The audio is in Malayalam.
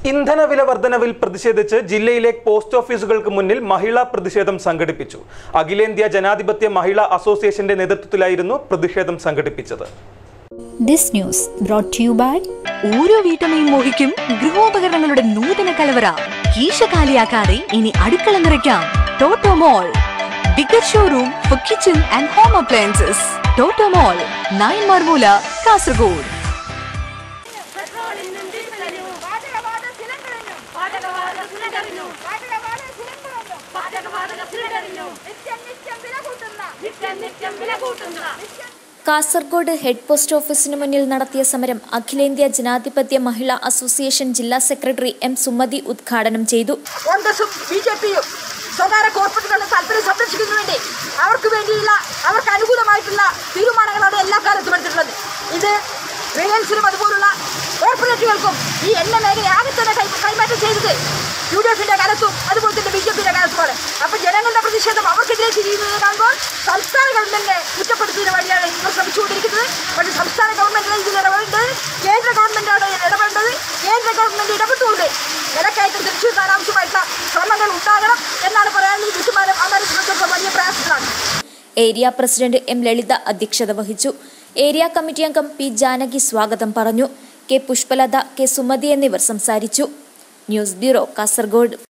ഇന്ധനവില വർധനവിൽ പ്രതിഷേധിച്ച് ജില്ലയിലെ പോസ്റ്റ് ഓഫീസുകൾക്ക് മുന്നിൽ മഹിളാ പ്രതിഷേധം സംഘടിപ്പിച്ചു അഖിലേന്ത്യാ ജനാധിപത്യ മഹിളാ അസോസിയേഷന്റെ നേതൃത്വത്തിലായിരുന്നു പ്രതിഷേധം സംഘടിപ്പിച്ചത് This news brought to you by ഓരോ വീട്ടമ്മയും മോഹിക്കും ഗൃഹോപകരണങ്ങളുടെ നൂതന കലവറ കീശ കാലിയാക്കാതെ ഇനി അടുക്കള നിറയ്ക്കാം Toto mall bigger showroom for kitchen and home appliances Toto mall nine Marmula Kasaragod പെട്രോളിനും ഡീസലിനും പാചകവാത സിലിണ്ടറിനും പാചകവാത സിലിണ്ടറിനും പാചകവാത സിലിണ്ടറിനും പാചകവാതക സിലിണ്ടറിനും നിത്യം നിത്യം വില കൂട്ടുന്ന നിത്യം നിത്യം വില കൂട്ടുന്ന നിത്യം കാസർഗോഡ് ഹെഡ് പോസ്റ്റ് ഓഫീസിന് മുന്നിൽ നടത്തിയ സമരം അഖിലേന്ത്യാ ജനാധിപത്യ മഹിളാ അസോസിയേഷൻ ജില്ലാ സെക്രട്ടറി എം സുമതി ഉദ്ഘാടനം ചെയ്തു കോൺഗ്രസും ബി ജെ പിയും സ്വകാര്യ കോർപ്പറേറ്റുകളുടെ താല്പര്യം സംരക്ഷിക്കുന്നതിന് വേണ്ടി അവർക്ക് വേണ്ടിയുള്ള അവർക്ക് അനുകൂലമായിട്ടുള്ള തീരുമാനങ്ങളാണ് എല്ലാ കാലത്തും എടുത്തിട്ടുള്ളത് ഇത് റിലയൻസിനും അതുപോലുള്ള കോർപ്പറേറ്റുകൾക്കും ഈ എണ്ണ മേഖല ആകെ തന്നെ കൈ കൈമാറ്റം ചെയ്തത് യു ഡി എഫിന്റെ കാലത്തും അതുപോലെ തന്നെ ബി ജെ പിയുടെ കാലത്തുമാണ് അപ്പൊ ജനങ്ങളുടെ പ്രതിഷേധം അവർക്കെതിരെ തിരിയുന്നത് കാണുമ്പോൾ സംസ്ഥാന ഗവൺമെന്റിനെ കുറ്റപ്പെടുത്തുന്നതിന് വേണ്ടിയാണ് ഇവർ ശ്രമിച്ചുകൊണ്ടിരിക്കുന്നത് പക്ഷേ സംസ്ഥാന ഗവൺമെന്റിനെ ഇതിൽ ഇടപെടേണ്ടത് കേന്ദ്ര ഗവൺമെന്റാണ് ഇടപെടേണ്ടത് കേന്ദ്ര ഗവൺമെന്റ് ഇടപെട്ടുകൊണ്ട് വിലക്കയറ്റം തിരിച്ചു കിട്ടാൻ ആവശ്യമായിട്ടുള്ള ശ്രമങ്ങൾ ഉണ്ടാകണം എന്നാണ് പറയാനുള്ള ഈ തീരുമാനം അവരെ സംബന്ധിച്ചിടത്തോളം വലിയ പ്രയാസത്തിലാണ് ഏരിയ പ്രസിഡന്റ് എം ലളിത അധ്യക്ഷത വഹിച്ചു ഏരിയ കമ്മിറ്റി അംഗം പി ജാനകി സ്വാഗതം പറഞ്ഞു കെ പുഷ്പലത കെ സുമതി എന്നിവർ സംസാരിച്ചു ന്യൂസ് ബ്യൂറോ കാസർഗോഡ്